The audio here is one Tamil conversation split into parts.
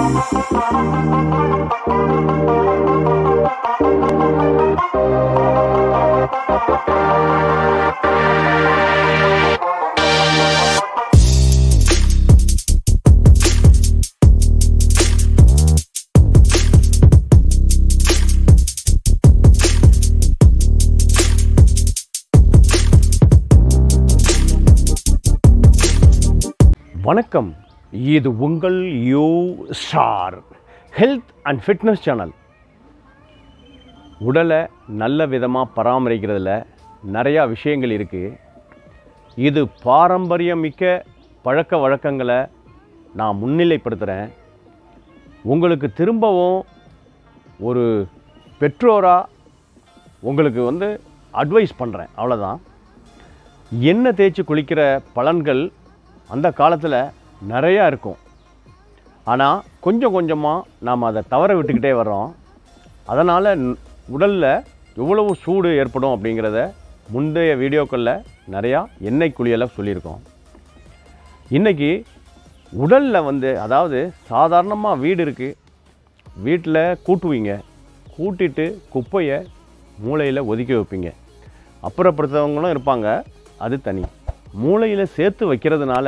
வணக்கம் இது உங்கள் U star health and fitness channel உடலை நல்ல விதமாக பராமரிக்கிறதுல நிறையா விஷயங்கள் இருக்குது இது பாரம்பரியமிக்க பழக்க வழக்கங்களை நான் முன்னிலைப்படுத்துகிறேன் உங்களுக்கு திரும்பவும் ஒரு பெற்றோராக உங்களுக்கு வந்து அட்வைஸ் பண்ணுறேன் அவ்வளோதான் எண்ணெய் தேய்ச்சி குளிக்கிற பலன்கள் அந்த காலத்தில் நிறையா இருக்கும் ஆனால் கொஞ்சம் கொஞ்சமாக நாம் அதை தவற விட்டுக்கிட்டே வர்றோம் அதனால் உடலில் எவ்வளவு சூடு ஏற்படும் அப்படிங்கிறத முந்தைய வீடியோக்களில் நிறையா எண்ணெய் குளியலை சொல்லியிருக்கோம் இன்றைக்கி உடலில் வந்து அதாவது சாதாரணமாக வீடு இருக்குது வீட்டில் கூட்டுவீங்க கூட்டிட்டு குப்பையை மூளையில் ஒதுக்கி வைப்பீங்க அப்புறப்படுத்தவங்களும் இருப்பாங்க அது தனி மூளையில் சேர்த்து வைக்கிறதுனால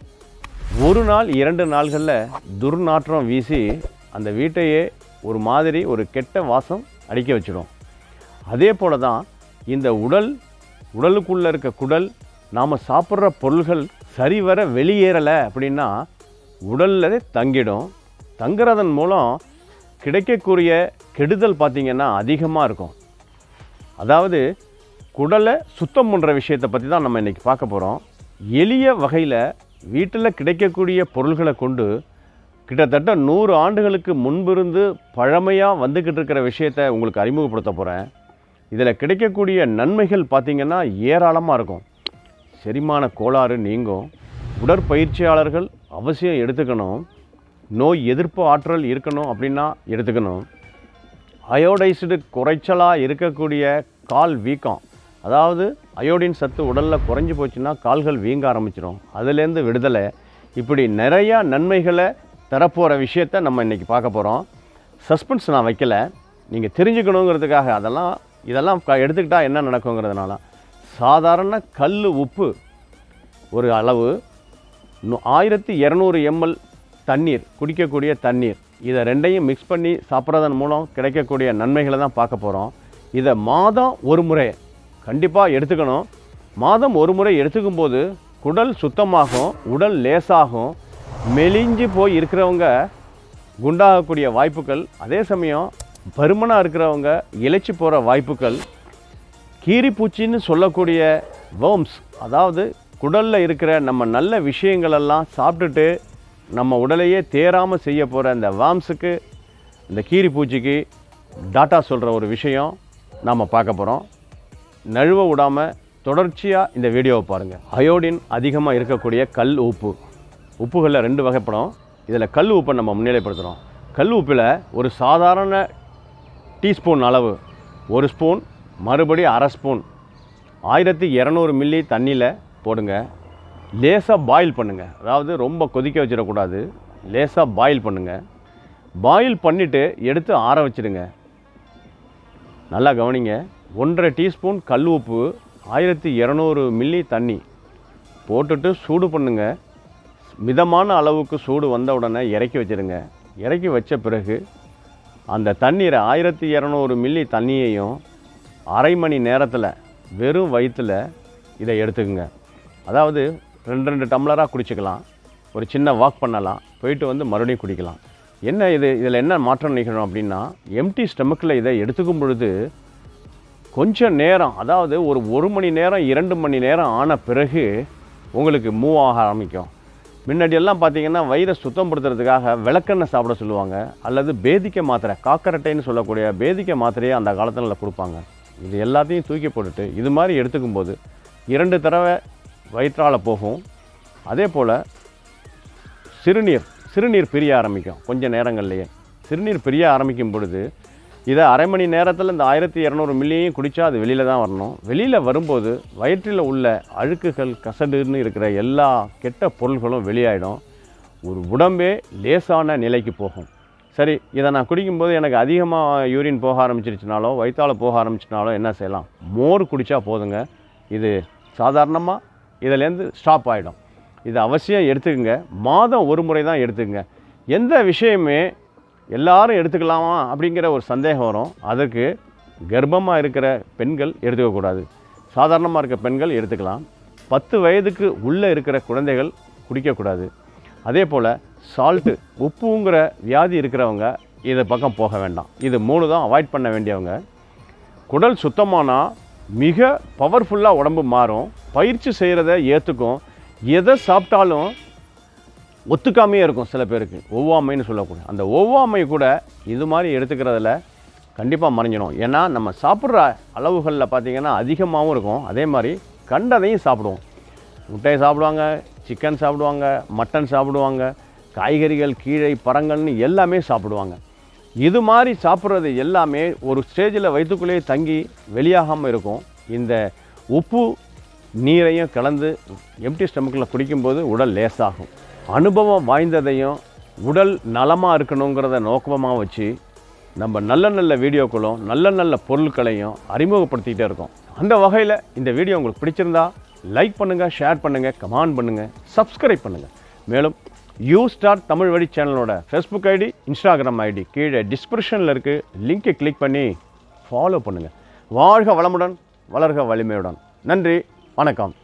ஒரு நாள் இரண்டு நாள்களில் துர்நாற்றம் வீசி அந்த வீட்டையே ஒரு மாதிரி ஒரு கெட்ட வாசம் அடிக்க வச்சிடும் அதே போல தான் இந்த உடல் உடலுக்குள்ளே இருக்க குடல் நாம் சாப்பிட்ற பொருள்கள் சரிவர வெளியேறலை அப்படின்னா உடலில் தங்கிடும் தங்குறதன் மூலம் கிடைக்கக்கூடிய கெடுதல் பார்த்திங்கன்னா அதிகமாக இருக்கும் அதாவது குடலை சுத்தம் பண்ணுற விஷயத்தை பற்றி தான் நம்ம இன்றைக்கி பார்க்க போகிறோம் எளிய வகையில் வீட்டில் கிடைக்கக்கூடிய பொருள்களை கொண்டு கிட்டத்தட்ட நூறு ஆண்டுகளுக்கு முன்பிருந்து பழமையாக வந்துக்கிட்டு இருக்கிற விஷயத்தை உங்களுக்கு அறிமுகப்படுத்த போகிறேன் இதில் கிடைக்கக்கூடிய நன்மைகள் பார்த்திங்கன்னா ஏராளமாக இருக்கும் செரிமான கோளாறு நீங்கும் உடற்பயிற்சியாளர்கள் அவசியம் எடுத்துக்கணும் நோய் எதிர்ப்பு ஆற்றல் இருக்கணும் அப்படின்னா எடுத்துக்கணும் அயோடைஸ்டு குறைச்சலாக இருக்கக்கூடிய கால் வீக்கம் அதாவது அயோடின் சத்து உடலில் குறைஞ்சி போச்சுன்னா கால்கள் வீங்க ஆரம்பிச்சிடும் அதுலேருந்து விடுதலை இப்படி நிறையா நன்மைகளை தரப்போகிற விஷயத்த நம்ம இன்றைக்கி பார்க்க போகிறோம் சஸ்பென்ஸ் நான் வைக்கல நீங்கள் தெரிஞ்சுக்கணுங்கிறதுக்காக அதெல்லாம் இதெல்லாம் க- எடுத்துக்கிட்டா என்ன நடக்குங்கிறதுனால சாதாரண கல் உப்பு ஒரு அளவு நு- ஆயிரத்தி இரநூறு எம்எல் தண்ணீர் குடிக்கக்கூடிய தண்ணீர் இதை ரெண்டையும் மிக்ஸ் பண்ணி சாப்பிட்றதன் மூலம் கிடைக்கக்கூடிய நன்மைகளை தான் பார்க்க போகிறோம் இதை மாதம் ஒரு முறை கண்டிப்பாக எடுத்துக்கணும் மாதம் ஒரு முறை எடுத்துக்கும் போது குடல் சுத்தமாகும் உடல் லேசாகும் மெலிஞ்சு போய் இருக்கிறவங்க குண்டாகக்கூடிய வாய்ப்புகள் அதே சமயம் பருமனாக இருக்கிறவங்க இளைச்சி போகிற வாய்ப்புகள் கீரிப்பூச்சின்னு சொல்லக்கூடிய வேர்ம்ஸ் அதாவது குடலில் இருக்கிற நம்ம நல்ல விஷயங்களெல்லாம் சாப்பிட்டுட்டு நம்ம உடலையே தேராமல் செய்ய போகிற அந்த வாம்ஸுக்கு இந்த கீரிப்பூச்சிக்கு டாட்டா சொல்கிற ஒரு விஷயம் நாம் பார்க்க போகிறோம் நழுவ விடாமல் தொடர்ச்சியாக இந்த வீடியோவை பாருங்கள் அயோடின் அதிகமாக இருக்கக்கூடிய கல் உப்பு உப்புகளில் ரெண்டு வகைப்படும் இதில் கல் உப்பை நம்ம முன்னிலைப்படுத்துகிறோம் கல் உப்பில் ஒரு சாதாரண டீஸ்பூன் அளவு ஒரு ஸ்பூன் மறுபடி அரை ஸ்பூன் ஆயிரத்தி இரநூறு மில்லி தண்ணியில் போடுங்க லேசாக பாயில் பண்ணுங்கள் அதாவது ரொம்ப கொதிக்க வச்சிடக்கூடாது லேசாக பாயில் பண்ணுங்கள் பாயில் பண்ணிவிட்டு எடுத்து ஆற வச்சிடுங்க நல்லா கவனிங்க ஒன்றரை டீஸ்பூன் கல் உப்பு ஆயிரத்தி இரநூறு மில்லி தண்ணி போட்டுட்டு சூடு பண்ணுங்க மிதமான அளவுக்கு சூடு வந்த உடனே இறக்கி வச்சிடுங்க இறக்கி வச்ச பிறகு அந்த தண்ணீரை ஆயிரத்தி இரநூறு மில்லி தண்ணியையும் அரை மணி நேரத்தில் வெறும் வயிற்றில் இதை எடுத்துக்கங்க அதாவது ரெண்டு ரெண்டு டம்ளராக குடிச்சுக்கலாம் ஒரு சின்ன வாக் பண்ணலாம் போயிட்டு வந்து மறுபடியும் குடிக்கலாம் என்ன இது இதில் என்ன மாற்றம் நிகழும் அப்படின்னா எம்டி ஸ்டமக்கில் இதை எடுத்துக்கும் பொழுது கொஞ்சம் நேரம் அதாவது ஒரு ஒரு மணி நேரம் இரண்டு மணி நேரம் ஆன பிறகு உங்களுக்கு மூவ் ஆக ஆரம்பிக்கும் முன்னாடி எல்லாம் பார்த்தீங்கன்னா வயிறை சுத்தப்படுத்துறதுக்காக விளக்கெண்ணெய் சாப்பிட சொல்லுவாங்க அல்லது பேதிக்க மாத்திரை காக்கரட்டைன்னு சொல்லக்கூடிய பேதிக்க மாத்திரையை அந்த காலத்தில் கொடுப்பாங்க இது எல்லாத்தையும் தூக்கி போட்டுட்டு இது மாதிரி எடுத்துக்கும் போது இரண்டு தடவை வயிற்றால் போகும் அதே போல் சிறுநீர் சிறுநீர் பிரிய ஆரம்பிக்கும் கொஞ்ச நேரங்கள்லையே சிறுநீர் பிரிய ஆரம்பிக்கும் பொழுது இதை அரை மணி நேரத்தில் இந்த ஆயிரத்தி இரநூறு மில்லியையும் குடித்தா அது வெளியில் தான் வரணும் வெளியில் வரும்போது வயிற்றில் உள்ள அழுக்குகள் கசடுன்னு இருக்கிற எல்லா கெட்ட பொருள்களும் வெளியாயிடும் ஒரு உடம்பே லேசான நிலைக்கு போகும் சரி இதை நான் குடிக்கும்போது எனக்கு அதிகமாக யூரின் போக ஆரம்பிச்சிருச்சுனாலோ வயிற்றால போக ஆரம்பிச்சினாலோ என்ன செய்யலாம் மோர் குடித்தா போதுங்க இது சாதாரணமாக இதிலேருந்து ஸ்டாப் ஆகிடும் இது அவசியம் எடுத்துக்கங்க மாதம் ஒரு முறை தான் எடுத்துக்கங்க எந்த விஷயமே எல்லாரும் எடுத்துக்கலாமா அப்படிங்கிற ஒரு சந்தேகம் வரும் அதற்கு கர்ப்பமாக இருக்கிற பெண்கள் எடுத்துக்கக்கூடாது சாதாரணமாக இருக்க பெண்கள் எடுத்துக்கலாம் பத்து வயதுக்கு உள்ளே இருக்கிற குழந்தைகள் குடிக்கக்கூடாது அதே போல் சால்ட்டு உப்புங்கிற வியாதி இருக்கிறவங்க இதை பக்கம் போக வேண்டாம் இது மூணு தான் அவாய்ட் பண்ண வேண்டியவங்க குடல் சுத்தமானால் மிக பவர்ஃபுல்லாக உடம்பு மாறும் பயிற்சி செய்கிறத ஏற்றுக்கும் எதை சாப்பிட்டாலும் ஒத்துக்காமையே இருக்கும் சில பேருக்கு ஒவ்வாமைன்னு சொல்லக்கூடிய அந்த ஒவ்வாமை கூட இது மாதிரி எடுத்துக்கிறதுல கண்டிப்பாக மறைஞ்சிடும் ஏன்னா நம்ம சாப்பிட்ற அளவுகளில் பார்த்திங்கன்னா அதிகமாகவும் இருக்கும் அதே மாதிரி கண்டதையும் சாப்பிடுவோம் முட்டையை சாப்பிடுவாங்க சிக்கன் சாப்பிடுவாங்க மட்டன் சாப்பிடுவாங்க காய்கறிகள் கீழே பழங்கள்னு எல்லாமே சாப்பிடுவாங்க இது மாதிரி சாப்பிட்றது எல்லாமே ஒரு ஸ்டேஜில் வயிற்றுக்குள்ளேயே தங்கி வெளியாகாமல் இருக்கும் இந்த உப்பு நீரையும் கலந்து எம்டி ஸ்டமக்கில் குடிக்கும்போது உடல் லேசாகும் அனுபவம் வாய்ந்ததையும் உடல் நலமாக இருக்கணுங்கிறத நோக்கமாக வச்சு நம்ம நல்ல நல்ல வீடியோக்களும் நல்ல நல்ல பொருட்களையும் அறிமுகப்படுத்திக்கிட்டே இருக்கோம் அந்த வகையில் இந்த வீடியோ உங்களுக்கு பிடிச்சிருந்தா லைக் பண்ணுங்கள் ஷேர் பண்ணுங்கள் கமெண்ட் பண்ணுங்கள் சப்ஸ்கிரைப் பண்ணுங்கள் மேலும் யூ ஸ்டார் தமிழ் வழி சேனலோட ஃபேஸ்புக் ஐடி இன்ஸ்டாகிராம் ஐடி கீழே டிஸ்கிரிப்ஷனில் இருக்குது லிங்கை கிளிக் பண்ணி ஃபாலோ பண்ணுங்கள் வாழ்க வளமுடன் வளர்க வலிமையுடன் நன்றி வணக்கம்